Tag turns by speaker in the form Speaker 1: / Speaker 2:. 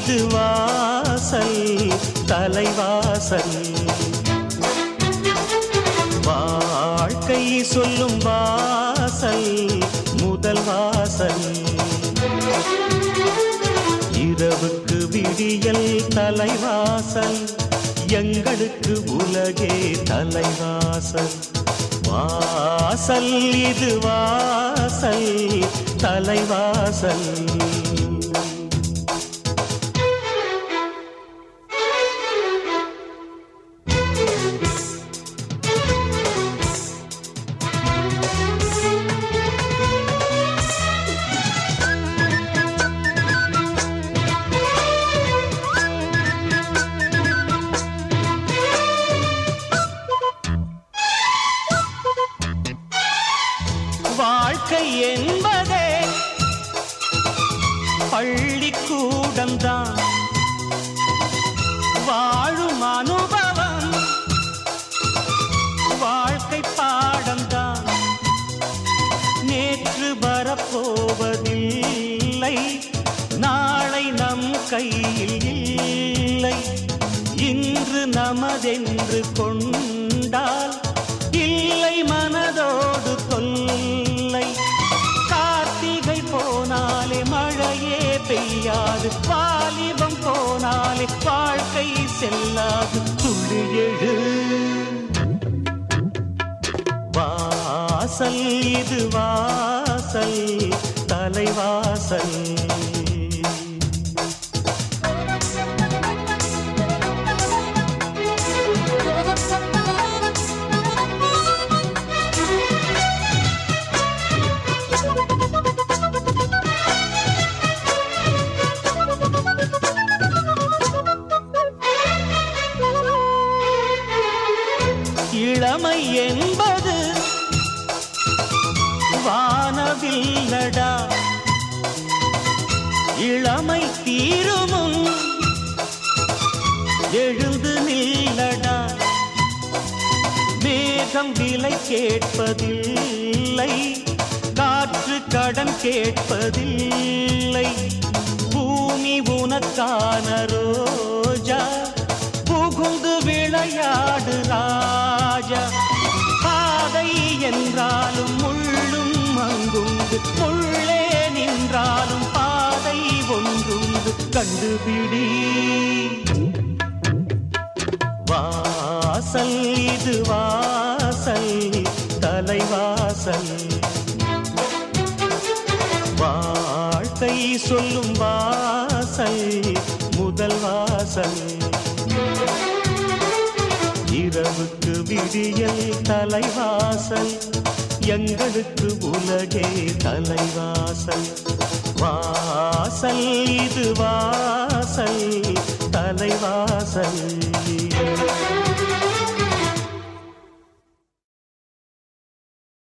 Speaker 1: இது வாசல் தலைவாசல் வாழ்க்கை சொல்லும் வாசல் முதல் வாசல் இரவுக்கு விடியல் தலைவாசல் எங்களுக்கு உலகே தலைவாசல் வாசல் இது வாசல் தலைவாசல் வாழ்க்கை என்பதே பள்ளிக்கூடம்தான் வாழும் அனுபவம் வாழ்க்கை பாடம்தான் நேற்று வரப்போவதில்லை நாளை நம் கையில் இல்லை இன்று நமதென்று கொண்டால் இல்லை மனதோடு தொல்லை கார்த்திகை போனாலே மழையே பெய்யாது வாலிபம் போனாலே வாழ்க்கை செல்லாது துளி எழு வாசல் இது வாசல் தலைவாசல் இளமை என்பது வானவில்லடா இளமை தீருமும் எழுந்து நில்லடா மேகம் விலை கேட்பதில்லை காற்று கடன் கேட்பதில்லை பூமி உனக்கான ரோஜா புகுந்து விளையாடு ராஜா பாதை என்றாலும் முள்ளும் அங்குண்டு முள்ளே நின்றாலும் பாதை ஒன்றுண்டு கண்டுபிடி வாசல் இது வாசல் தலைவாசல் வாழ்க்கை சொல்லும் வாசல் முதல் வாசல் இரவுக்கு விடியல் தலைவாசல் எங்களுக்கு உலகே தலைவாசல்